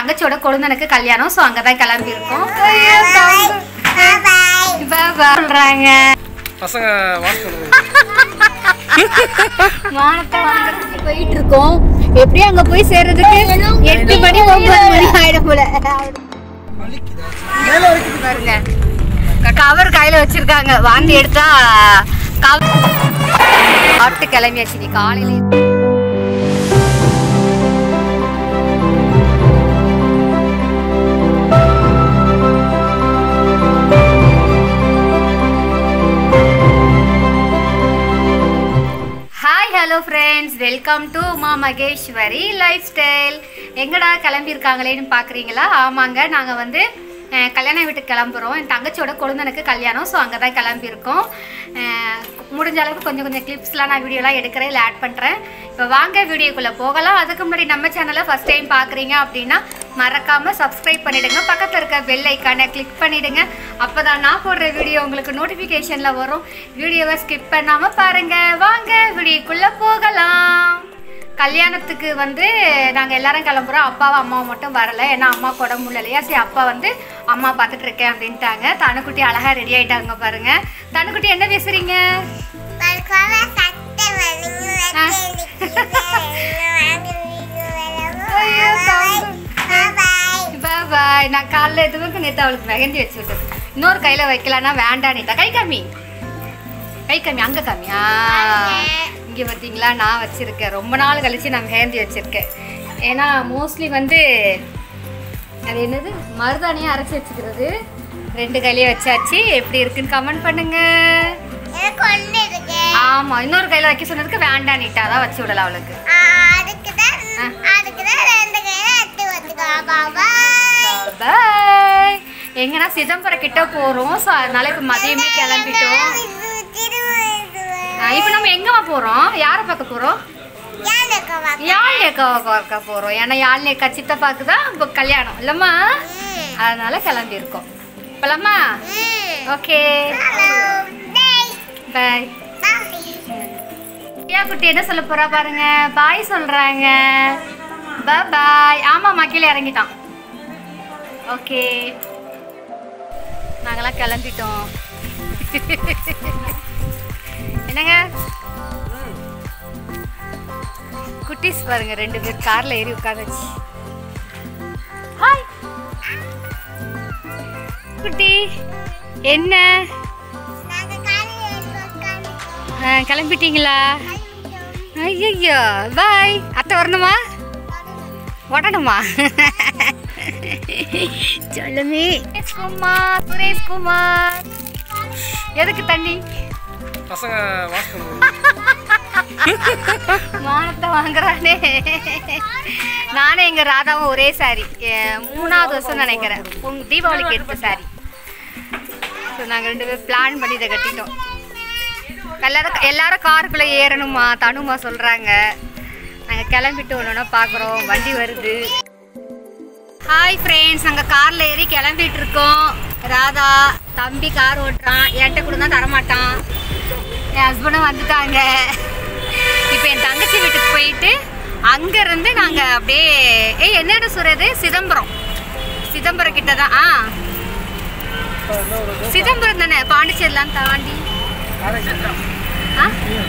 தங்கச்சியோட கொழுந்தனுக்கு கல்யாணம் ஸோ அங்கே தான் கிளம்பி இருக்கோம் சொல்றாங்க பசங்க வாஷ் பண்ணுறது மானத்தை வாங்குறதுக்கு போயிட்டு இருக்கோம் எப்படியும் அங்க போய் சேர்றதுக்கு எட்டு மணி ஒன்பது மணி ஆயிடும் போல பாருங்க கவர் கையில வச்சிருக்காங்க வாந்தி எடுத்தா கவர் ஆட்டு கிளம்பியாச்சு நீ காலையில hi hello friends welcome to Uma Maheswari life style எங்கடா கிளம்பியிருக்காங்களேன்னு பார்க்குறீங்களா ஆமாங்க நாங்கள் வந்து அஹ், கல்யாண வீட்டுக்கு கிளம்புறோம் என் தங்கச்சியோட கொழுந்தனுக்கு கல்யாணம் ஸோ அங்கே தான் கிளம்பியிருக்கோம் அஹ், முடிஞ்ச அளவுக்கு கொஞ்சம் கொஞ்சம் கிளிப்ஸ்லாம் நான் வீடியோலாம் எடுக்கிறேன் இல்லை ஆட் பண்ணுறேன் இப்போ வாங்க வீடியோக்குள்ளே போகலாம் அதுக்கு முன்னாடி நம்ம சேனலை ஃபஸ்ட் டைம் பார்க்குறீங்க அப்படின்னா மறக்காமல் சப்ஸ்கிரைப் பண்ணிடுங்க பக்கத்தில் இருக்க பெல் ஐக்கானை கிளிக் பண்ணிடுங்க அப்போ தான் நான் போடுற வீடியோ உங்களுக்கு நோட்டிஃபிகேஷனில் வரும் வீடியோவை ஸ்கிப் பண்ணாமல் பாருங்கள் வாங்க வீடியோக்குள்ளே போகலாம் கல்யாணத்துக்கு வந்து நாங்கள் எல்லாரும் கிளம்புறோம் அப்பாவும் அம்மாவும் மட்டும் வரல ஏன்னா அம்மா உடம்பு இல்லையா சரி அப்பா வந்து அம்மா பார்த்துட்டு இருக்கேன் அப்படின்ட்டாங்க தனுக்குட்டி அழகாக ரெடி ஆயிட்டாங்க பாருங்க தனுக்குட்டி என்ன பேசுறீங்க பாய் நான் காலைல எதுவும் நேற்று அவளுக்கு மெகந்தி வச்சு விட்டது இன்னொரு கையில் வைக்கலான்னா வேண்டாம் நீட்டா கை காமி கை காமி அங்கே காமியா இங்கே பார்த்தீங்களா நான் வச்சுருக்கேன் ரொம்ப நாள் கழிச்சு நான் மெஹந்தி வச்சுருக்கேன் ஏன்னா மோஸ்ட்லி வந்து அது என்னது மருதாணியை அரைச்சி வச்சுக்கிறது ரெண்டு கையிலேயே வச்சாச்சு எப்படி இருக்குன்னு கமெண்ட் பண்ணுங்க ஆமா இன்னொரு கையில வைக்க சொன்னதுக்கு வேண்டாம் நீட்டா தான் வச்சு விடலாம் அவளுக்கு பாய் எங்கன்னா சிதம்பரம் கிட்ட போறோம் ஸோ அதனால இப்போ மதியமே கிளம்பிட்டோம் இப்போ நம்ம எங்கம்மா போறோம் யாரை பார்க்க போறோம் யாழ்னி அக்காவை பார்க்க போறோம் ஏன்னா யாழ்னி அக்கா சித்தப்பாக்கு தான் இப்போ கல்யாணம் இல்லம்மா அதனால கிளம்பி இருக்கோம் போலாமா ஓகே பாய் பிரியா குட்டி என்ன சொல்ல போறா பாருங்க பாய் சொல்றாங்க பாய் ஆமாம்மா கீழே இறங்கிட்டான் ஓகே நாங்கெல்லாம் கிளம்பிட்டோம் என்னங்க குட்டீஸ் பாருங்க ரெண்டு பேர் கார்ல ஏறி உட்காந்துச்சு ஹாய் குட்டி என்ன ஆ, கிளம்பிட்டீங்களா ஐயோ பாய் அத்தை வரணுமா உடனுமா சொல்லுமே குமார் சுரேஷ் குமார் எதுக்கு தண்ணி பசங்க வாஷ் பண்ணுறது மானத்தை வாங்குறானே நானே எங்க ராதாவும் ஒரே சாரி மூணாவது வருஷம் நினைக்கிறேன் உங்க தீபாவளிக்கு எடுத்த சாரி ஸோ நாங்கள் ரெண்டு பேரும் பிளான் பண்ணி இதை கட்டிட்டோம் எல்லாரும் எல்லாரும் காருக்குள்ளே ஏறணுமா தனுமா சொல்கிறாங்க நாங்கள் கிளம்பிட்டு ஒன்று பார்க்குறோம் வண்டி வருது ஹாய் ஃப்ரெண்ட்ஸ் நாங்கள் காரில் ஏறி கிளம்பிட்டு இருக்கோம் ராதா தம்பி கார் ஓட்டுறான் என்கிட்ட கூட தான் தரமாட்டான் என் ஹஸ்பண்டும் வந்துட்டாங்க இப்போ என் தங்கச்சி வீட்டுக்கு போயிட்டு அங்கேருந்து நாங்கள் அப்படியே ஏய் என்ன இடம் சொல்கிறது சிதம்பரம் சிதம்பரம் கிட்ட தான் ஆ சிதம்பரம் தானே பாண்டிச்சேரிலாம் தாண்டி ஆ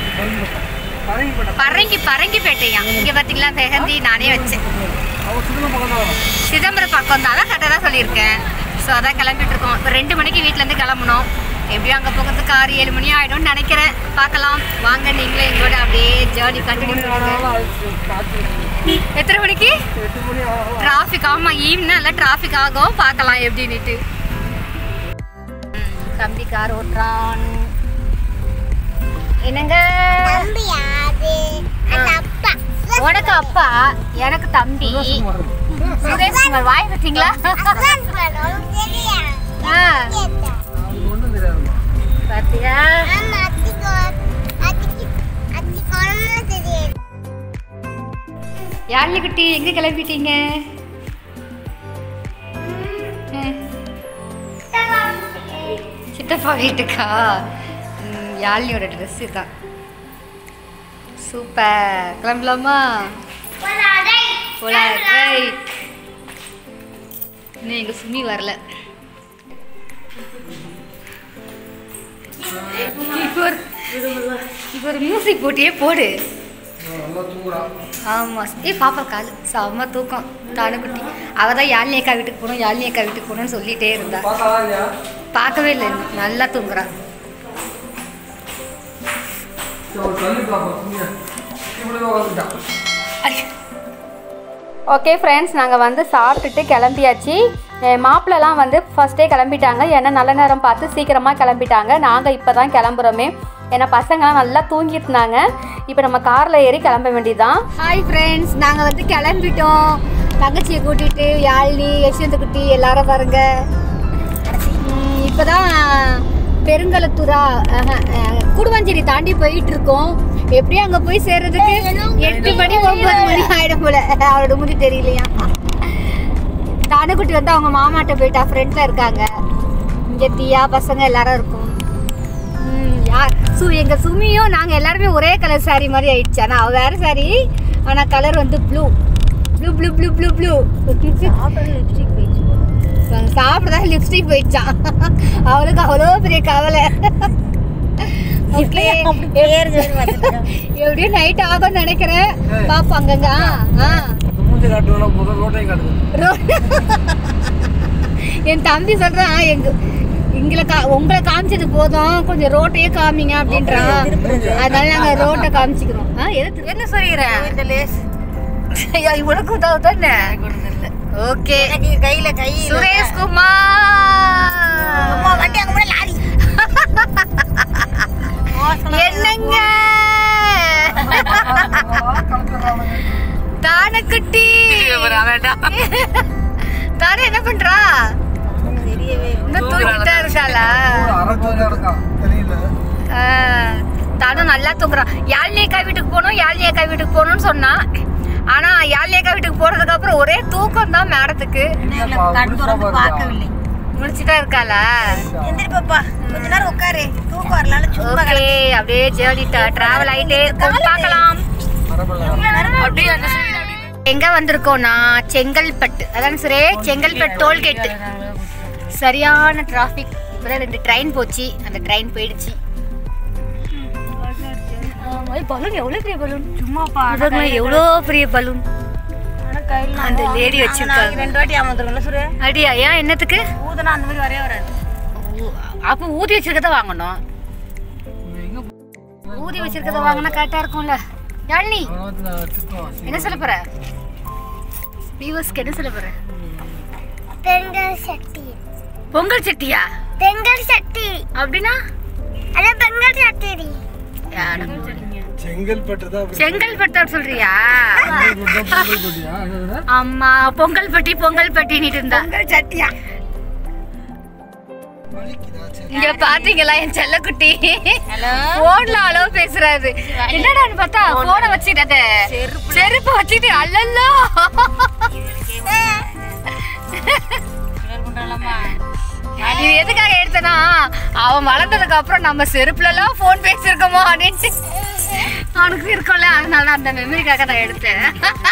பரங்கி பரங்கிப்பேட்டையா இங்கே பார்த்தீங்களா மெஹந்தி நானே வச்சேன் சிதம்பரம் பக்கம் தான் கரெக்டாக தான் சொல்லியிருக்கேன் ஸோ அதான் கிளம்பிட்டு இருக்கோம் இப்போ ரெண்டு மணிக்கு வீட்டிலேருந்து கிளம்பணும் எப்படியும் அங்கே போகிறதுக்கு ஆறு ஏழு மணி ஆகிடும்னு நினைக்கிறேன் பார்க்கலாம் வாங்க நீங்களும் எங்களோட அப்படியே ஜேர்னி கண்டினியூ பண்ணுங்க எத்தனை மணிக்கு டிராஃபிக் ஆமாம் ஈவினிங் நல்லா டிராஃபிக் ஆகும் பார்க்கலாம் எப்படின்னுட்டு ம், தம்பி கார் ஓட்டுறான் என்னங்க உனக்கு அப்பா எனக்கு தம்பி சுரேஷ் குமார் வாய் பார்த்தீங்களா ஆ, ஒன்றும் தெரியாதுமா பாத்தியா யாழினி குட்டி எங்க கிளம்பிட்டீங்க ம். சித்தப்பா வீட்டுக்கா ம், யாழினியோட ட்ரெஸ்ஸு தான் சூப்பர் கிளம்பலாமா போலாம் ரைட் இன்னும் எங்கள் சுமி வரல இப்போ ஒரு இப்போ ஒரு மியூசிக் போட்டியே போடு நல்லா தூங்குறான் ஆமாம் ஏய் பாப்பா கால் செம்ம தூக்கம் தானுக்குட்டி அவள் தான் யாழினி அக்கா வீட்டுக்கு போகணும் யாழினி அக்கா வீட்டுக்கு போகணும்னு சொல்லிட்டே இருந்தா பார்த்தாவா இல்லையா பார்க்கவே இல்லை இன்னும் நல்லா தூங்குறா சரி, ஒரு தள்ளி பார்ப்போம் சும்மியா இப்படி வந்துட்டான் ஓகே ஃப்ரெண்ட்ஸ் நாங்கள் வந்து சாப்பிட்டுட்டு கிளம்பியாச்சு என் மாப்பிள்ளலாம் வந்து ஃபஸ்ட்டே கிளம்பிட்டாங்க ஏன்னா நல்ல நேரம் பார்த்து சீக்கிரமாக கிளம்பிட்டாங்க நாங்கள் இப்போ தான் கிளம்புறோமே ஏன்னா பசங்களாம் நல்லா தூங்கிட்டு இருந்தாங்க இப்போ நம்ம காரில் ஏறி கிளம்ப வேண்டியதுதான் ஹாய் ஃப்ரெண்ட்ஸ் நாங்கள் வந்து கிளம்பிட்டோம் தங்கச்சியை கூட்டிகிட்டு யாழினி யஷ்வந்த் குட்டி எல்லாரும் பாருங்க இப்போ தான் பெருங்கலத்தூரா ஆஹா, அஹ், கூடுவாஞ்சேரி தாண்டி போயிட்டு இருக்கோம் எப்படியும் அங்கே போய் சேர்றதுக்கு எட்டு மணி ஒன்பது மணி ஆயிடும் போல அவரோட முடி தெரியலையா தானுக்குட்டி வந்து அவங்க மாமாட்ட போயிட்டா ஃப்ரெண்ட்ல இருக்காங்க இங்கே தீயா பசங்க எல்லாரும் இருக்கும் ம், யார் சு எங்க சுமியும் நாங்க எல்லாருமே ஒரே கலர் saree மாதிரி ஆயிடுச்சு ஆனா அவ வேற saree ஆனா கலர் வந்து blue blue blue blue blue blue lipstick போயிடுச்சு சாப்பிட்டதான் லிப்ஸ்டிக் போயிடுச்சான் அவளுக்கு அவ்வளோ பெரிய கவலை ஓகே எப்படியும் நைட் ஆகும்னு நினைக்கிறேன் பாப்போம் அங்கங்க ஆ ஆ மூஞ்சி காட்டுவோம்னா முதல் ரோட்டையும் காட்டுது ரோ- என் தம்பி சொல்றான் எங்க எங்களை கா உங்களை காமிச்சது போதும் கொஞ்சம் ரோட்டையே காமிங்க அப்படின்றான் அதனால நாங்க ரோட்டை காமிச்சிக்கிறோம் ஆ, எது- என்ன சொல்லிடுறேன் இவனுக்கு தானே ஓகே கையில கை சுரேஷ் குமார் வண்டி அங்க முன்னாடி லாரி என்னங்க தானக்குட்டி தானே என்ன பண்றா இன்னும் தூங்கிட்டா இருக்காளா அரை தூக்கம் இருக்கான் தெரியல ஆ, தானும் நல்லா தூங்குறான் யாழினி அக்கா வீட்டுக்கு போகணும் யாழினி அக்கா வீட்டுக்கு போகணும்னு சொன்னா ஆனா யாழினி அக்கா வீட்டுக்கு போறதுக்கு அப்புறம் ஒரே தூக்கம் தான் மேடத்துக்கு கண் திறந்து பார்க்கவில்லை முடிச்சுட்டா இருக்காளா எந்திரி பாப்பா கொஞ்ச நேரம் உட்காரு தூக்கம் வரலால சும்மா ஓகே அப்படியே ஜேர்னி டிராவல் ஆயிட்டே இருக்கும் பார்க்கலாம் பரவாயில்ல எங்க வந்திருக்கோம்னா செங்கல்பட்டு அதான் சரி செங்கல்பட்டு டோல்கேட்டு சரியான டிராஃபிக் இப்போதான் ரெண்டு ட்ரெயின் போச்சு அந்த ட்ரெயின் போயிடுச்சு பலூன் எவ்வளோ பெரிய பலூன் சும்மா இவங்க எவ்வளோ பெரிய பலூன் அந்த lady வச்சிருக்காங்க. ரெண்டு வாட்டி ஏமாந்துருங்கல்ல சுரே அடியா ஏன் என்னத்துக்கு ஊதுனா அந்த மாதிரி வரைய வராது ஊ- அப்போ ஊதி வச்சிருக்கத வாங்கணும் ஊதி வச்சிருக்கத வாங்கினா கரெக்டாக இருக்கும்ல யாழினி என்ன சொல்ல போற வியூவர்ஸ்க்கு என்ன சொல்ல போற பெங்கல் சட்டி பொங்கல் சட்டியா பெங்கல் சட்டி அப்படின்னா அதான் பெங்கல் சட்டி செங்கல்பட்டு தான் அப்படி செங்கல்பட்டு சொல்றியா செங்கல்பட்டு தான் செங்கல்பட்டியா என்னது? அம்மா பொங்கல் பட்டி பொங்கல் பட்டின்னு இருந்தா சட்டியா வலிக்குதா? சரி. இங்க பாத்தீங்களா என் செல்லக்குட்டி ஹலோ போன்ல அளவு பேசுறாரு என்னடான்னு பார்த்தா போனை வச்சுக்கிட்ட செருப்பு வச்சுட்டு அல்லல்லோ இது எதுக்காக எடுத்தனா அவன் வளர்ந்ததுக்கு அப்புறம் நம்ம செருப்புல எல்லாம் போன் பேசியிருக்கோமோ அப்படின்ட்டு அவனுக்கு இருக்கும்ல அதனால அந்த மெமரிக்காக நான் எடுத்தேன்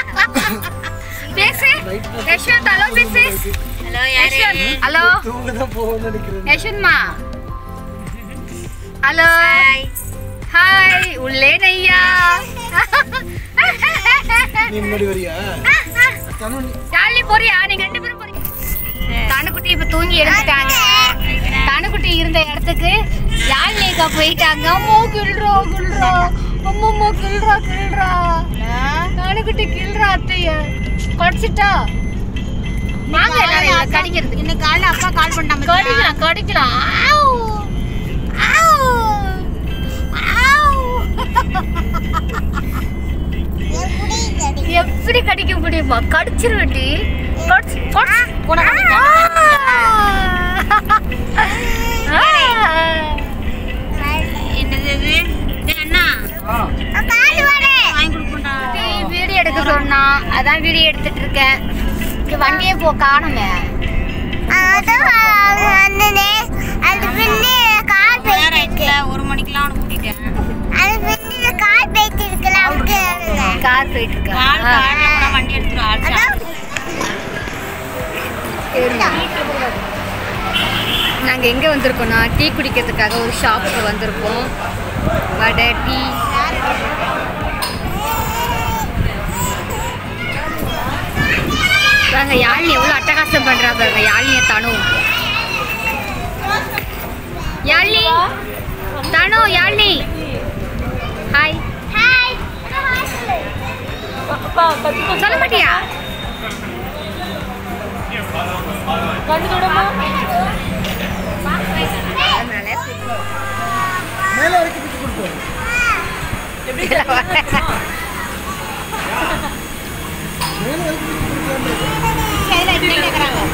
பேசு யஷ்வந்த் ஹலோ பேசு ஹலோ யஷ்வந்த் ஹலோ தூங்க தான் போகும்னு நினைக்கிறேன் யஷ்வந்த்மா ஹலோ ஹாய் உள்ளே நையா நீ முன்னாடி வரியா தனு ஜாலி போறியா நீங்க ரெண்டு பேரும் போறீங்க தானுக்குட்டி இப்ப தூங்கி எழுந்துட்டாங்க தானுக்குட்டி இருந்த இடத்துக்கு யாழ்லேக்கா போயிட்டாங்க அம்மோ கிள்றா கிள்றா அம்மம்மா கிள்றா கிள்றா தானுக்குட்டி கிள்றா அத்தைய கடிச்சிட்டா வாங்க எல்லாரும் இவளை கடிக்கிறது இன்னைக்கு காலைல அப்பா கால் பண்ணாம கடிக்கலாம் கடிக்கலாம் ஆவ். ஆவ். ஆவ். எப்படி கடிக்க முடியுமா கடிச்சிருவேண்டி கடிச்சு கடிச்சு ஆ. என்னது இது டேய் அண்ணா ஆ வாங்கி கொடுப்போம்டா டேய், வீடியோ எடுக்க சொன்னா அதான் வீடியோ எடுத்துட்டு இருக்கேன் இங்க வண்டியே போ காணுமே அது பின்னே கால் நேரம் ஆயிடுச்சுல ஒரு மணிக்கெல்லாம் அவனை கூட்டிட்டேன் அது பின்னே கால் போயிட்டு இருக்கலாம் கார் போயிட்டு கால் இருக்கா காலைல கூட வண்டி எடுத்துட்டு ஆள் அதான் நாங்கள் எங்கே வந்திருக்கோம்னா டீ குடிக்கிறதுக்காக ஒரு ஷாப்புக்கு வந்திருக்கோம் வடை டீ பாருங்க யாழினி எவ்வளோ அட்டகாசம் பண்ணுறா பாருங்க யாழினியை தனு யாழினி தனு யாழினி ஹாய் ஹாய் சொல்ல மாட்டியா மேலே வரைக்கும் பிச்சு கொடுப்போம் மேலே வரைக்கும் பிச்சு கொடுக்கலாம்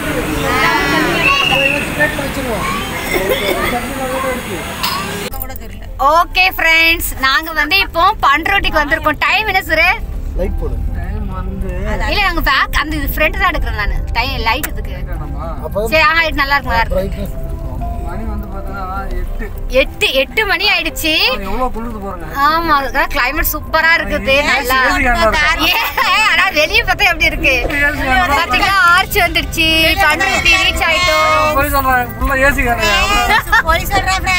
பிளேட்டில் வச்சுருவோம் சட்னி நல்லா இருக்கு கூட தெரியல ஓகே ஃப்ரெண்ட்ஸ் நாங்க வந்து இப்போ பண்ரோட்டிக்கு வந்திருக்கோம் டைம் என்ன சுரே லைட் போடு டைம் வந்து இல்ல நாங்க பேக் அந்த இது ஃப்ரண்ட் தான் எடுக்கிறேன் நான் டைம் லைட் இதுக்கு அப்போ சரி ஆ இது நல்லா இருக்கு நல்லா இருக்கு பிரைட்னஸ் இருக்கும் மணி வந்து பார்த்தீங்கன்னா எட்டு எட்டு எட்டு மணி ஆயிடுச்சு எவ்வளோ குளிர்ந்து போகிறேங்க ஆமா அதுதான் கிளைமேட் சூப்பரா இருக்குது நல்லா ஏ, ஆனா வெளிய பார்த்தா எப்படி இருக்கு பாத்தீங்களா ஆர்ச் வந்துடுச்சு பண்ருட்டி ரீச் ஆயிட்டோம் போய் சொல்கிறேன் ஃபுல்லாக ஏசி காரங்க போலீஸ் சொல்றேன்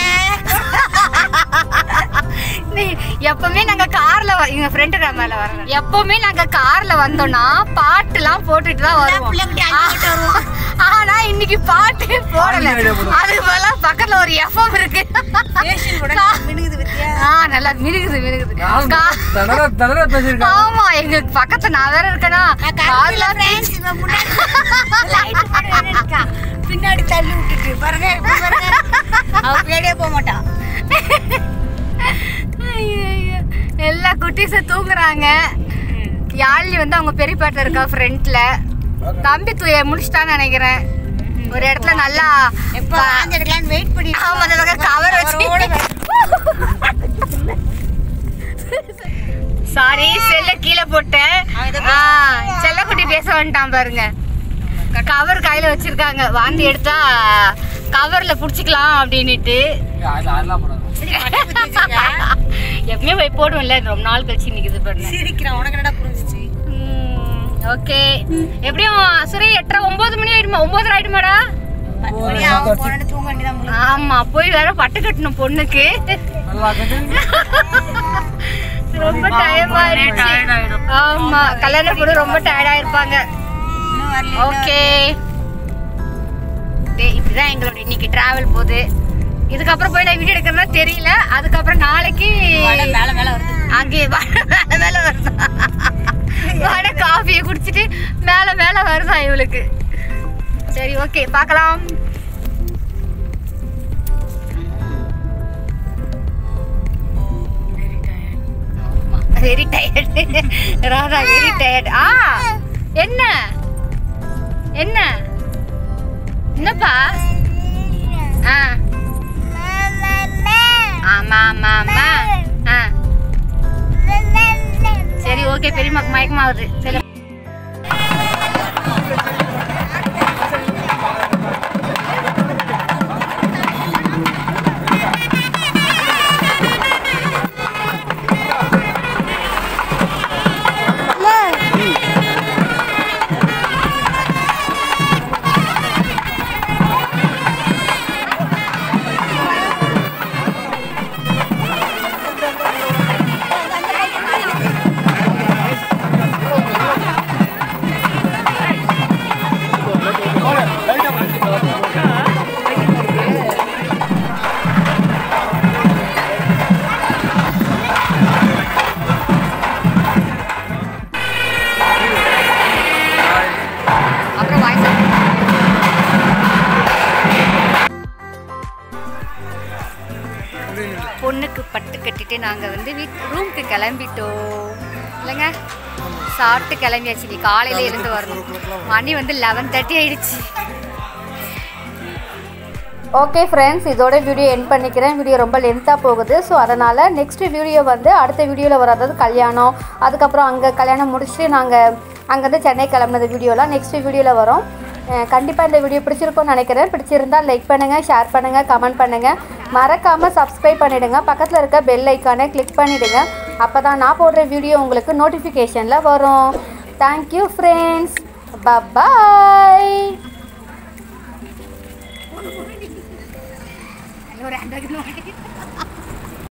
நீ எப்பவுமே நாங்க கார்ல வ- எங்க ஃப்ரெண்டு மேல வரோம் எப்பவுமே நாங்க கார்ல வந்தோம்னா பாட்டுலாம் போட்டுட்டு தான் வருவோம் பிள்ளைக்குட்டி அள்ளி போட்டு வருவோம். ஆனா இன்னைக்கு பாட்டு போடல ஆடியோ போடு. அது போல பக்கத்துல ஒரு எஃப்எம் இருக்கு ஃபேஷியல் கூட மினுகுது வித்தியா ஆ நல்லா மினுகுது மினுகுது நான் கா- தடவை தடவை பேசியிருக்கேன் ஆமா எங்களுக்கு பக்கத்துல நான் வேற இருக்கேனா கார்ல ஃப்ரெண்ட்ஸ் இவன் முன்னாடி லைட் போட்டு இருக்கா பின்னாடி தள்ளி விட்டுட்டு பாருங்க இப்படி பாருங்க அவ பின்னாடியே போக மாட்டான் ஐயையோ. எல்லா குட்டீஸும் தூங்குறாங்க யாழினி வந்து அவங்க பெரியப்பாட்ட இருக்கா ஃப்ரண்ட்ல தம்பி தூய முடிச்சிட்டான்னு நினைக்கிறேன் ஒரு இடத்துல நல்லா எப்ப வாந்தி எடுக்கலாம்னு வெயிட் பண்ணி ஆமா அந்த பக்கம் கவர் வச்சு சாரி செல்ல கீழே போட்டேன் ஆ, செல்லக்குட்டி பேச வந்துட்டான் பாருங்க கவர் கையில வச்சிருக்காங்க வாந்தி எடுத்தா கவர்ல புடிச்சுக்கலாம் அப்படின்னுட்டு அதெல்லாம் போடாது எப்பவுமே போய் போடுவோம்ல ரொம்ப நாள் கழிச்சு நிக்குது பாருங்க சிரிக்கிறான் உனக்கு என்னடா புரிஞ்சிச்சு ஓகே எப்படியும் சுரே எட்டரை ஒன்பது மணி ஆயிடுமா ஒன்பது ஆயிடுமாடா பத்து மணி ஆகும் போனோன்னு தூங்க வேண்டியதான் முடியும் ஆமா போய் வேற பட்டு கட்டணும் பொண்ணுக்கு நல்லா கட்டி ரொம்ப டைம் ஆயிடுச்சு ஆமா கல்யாண பொண்ணு ரொம்ப டயர்டா இருப்பாங்க இன்னும் வரல ஓகே இப்படிதான் எங்களோட இன்னைக்கு டிராவல் போகுது இதுக்கப்புறம் போய் நான் வீடியோ எடுக்கிறதா தெரியல அதுக்கப்புறம் நாளைக்கு வடை மேல மேல வருது அங்கே வடை மேல மேல வருதா வடை காஃபியை குடிச்சிட்டு மேல மேல வருதா இவளுக்கு சரி ஓகே பார்க்கலாம் very tired Radha very tired ஆ என்ன என்ன என்னப்பா ஆ ஆமா ஆமா ஆமா ஆ சரி ஓகே பெரியம்மாக்கு மயக்கமாகுது சரி அப்புறம் வாய்ஸ் பொண்ணுக்கு பட்டு கட்டிட்டு நாங்கள் வந்து வீட் ரூமுக்கு கிளம்பிட்டோம் இல்லைங்க சாப்பிட்டு கிளம்பியாச்சு நீ காலையில இருந்து வரணும் மணி வந்து லெவன் தேர்ட்டி ஆயிடுச்சு ஓகே ஃப்ரெண்ட்ஸ் இதோட வீடியோ என் பண்ணிக்கிறேன் வீடியோ ரொம்ப லென்த்தாக போகுது ஸோ அதனால் நெக்ஸ்ட் வீடியோ வந்து அடுத்த வீடியோவில் வர அதாவது கல்யாணம் அதுக்கப்புறம் அங்கே கல்யாணம் முடிச்சுட்டு நாங்கள் அங்கேருந்து சென்னை கிளம்புனது வீடியோலாம் நெக்ஸ்ட் வீடியோவில் வரும் கண்டிப்பாக இந்த வீடியோ பிடிச்சிருக்கும்னு நினைக்கிறேன் பிடிச்சிருந்தா லைக் பண்ணுங்கள் ஷேர் பண்ணுங்கள் கமெண்ட் பண்ணுங்கள் மறக்காமல் சப்ஸ்கிரைப் பண்ணிவிடுங்க பக்கத்தில் இருக்க பெல் ஐக்கானை கிளிக் பண்ணிவிடுங்க அப்போ தான் நான் போடுற வீடியோ உங்களுக்கு நோட்டிஃபிகேஷனில் வரும் தேங்க்யூ ஃப்ரெண்ட்ஸ் பாய் ஒரு ஹேண்ட் பேக்